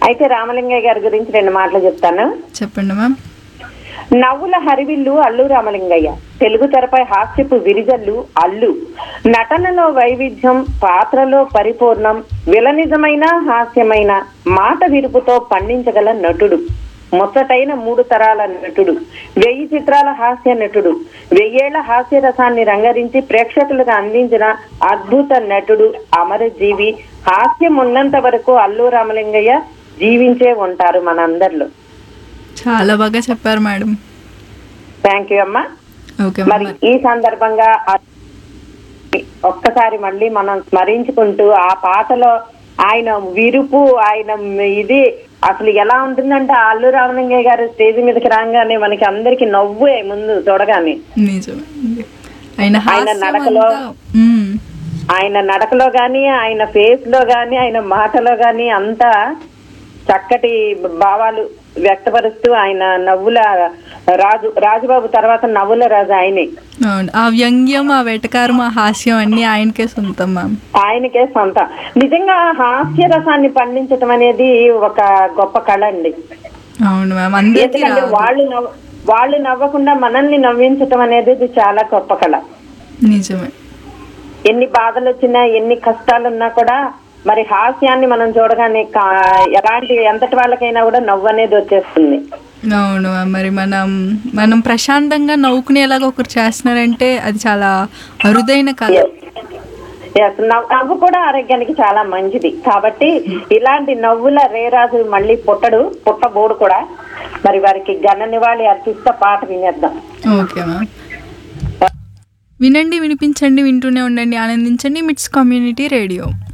అయితే రామలింగయ్య గారి గురించి రెండు మాటలు చెప్తాను చెప్పండి మ్యామ్ నవ్వుల హరివిల్లు అల్లు రామలింగయ్య తెలుగు తెరపై హాస్యపు విరిజల్లు అల్లు నటనలో వైవిధ్యం పాత్రలో పరిపూర్ణం విలనిజమైన హాస్యమైన మాట విరుపుతో పండించగల నటుడు ముచ్చటైన మూడు తరాల నటుడు వెయ్యి చిత్రాల హాస్య నటుడు వెయ్యేళ్ల హాస్య రసాన్ని రంగరించి ప్రేక్షకులకు అందించిన అద్భుత నటుడు అమరజీవి హాస్యం ఉన్నంత వరకు అల్లు రామలింగయ్య జీవించే ఉంటారు మనందరిలో చాలా బాగా చెప్పారు మేడం థ్యాంక్ యూ అమ్మా ఓకే మరి మ్యామ్ ఈ సందర్భంగా ఆ- ఒక్కసారి మళ్ళీ మనం స్మరించుకుంటూ ఆ పాటలో ఆయన విరుపు ఆయన ఇది అసలు ఎలా ఉంటుందంటే ఆ అల్లు రామలింగయ్య గారు స్టేజ్ మీదకి రాగానే మనకి అందరికి నవ్వే ముందు చూడగానే నిజమే అండి. ఆయన ఆయన హాస్యం నడకలో- అంతా మ్మ్. ఆయన నడకలో గాని ఆయన ఫేస్ లో గాని ఆయన మాటలో గాని అంతా చక్కటి భావాలు వ్యక్తపరుస్తూ ఆయన నవ్వుల రాజు రాజుబాబు తర్వాత నవ్వుల రాజు ఆయనే అవును ఆ వ్యంగ్యం ఆ వెటకారం ఆ హాస్యం అన్ని ఆయనకే సొంతం మ్యామ్ ఆయనకే సొంత నిజంగా హాస్య రసాన్ని పండించటం అనేది ఒక గొప్ప కళ అండి అవును మ్యామ్ అందరికీ ఎందుకంటే రాదు. వాళ్ళు నవ్వు వాళ్ళు నవ్వకుండా మనల్ని నవ్వించటం అనేది ఇది చాలా గొప్ప కళ నిజమే ఎన్ని బాధలు వచ్చినా ఎన్ని కష్టాలు ఉన్నా కూడా మరి హాస్యాన్ని మనం చూడగానే కా- ఎలాంటి ఎంతటి వాళ్ళకైనా కూడా నవ్వు అనేది వచ్చేస్తుంది అవును మ్యామ్. మరి మనం మనం ప్రశాంతంగా నవ్వుకునేలాగా ఒకరు చేస్తున్నారంటే అది చాలా అరుదైన కళ Yes, నవ్వు నవ్వు కూడా ఆరోగ్యానికి చాలా మంచిది కాబట్టి ఇలాంటి నవ్వుల రేరాజు మళ్ళీ పుట్టడు పుట్టబోడు కూడా మరి వారికి ఘన నివాళి అర్పిస్తా పాట వినేద్దాం ఓకే మ్యామ్ వినండి వినిపించండి వింటూనే ఉండండి ఆనందించండి మిట్స్ కమ్యూనిటీ రేడియో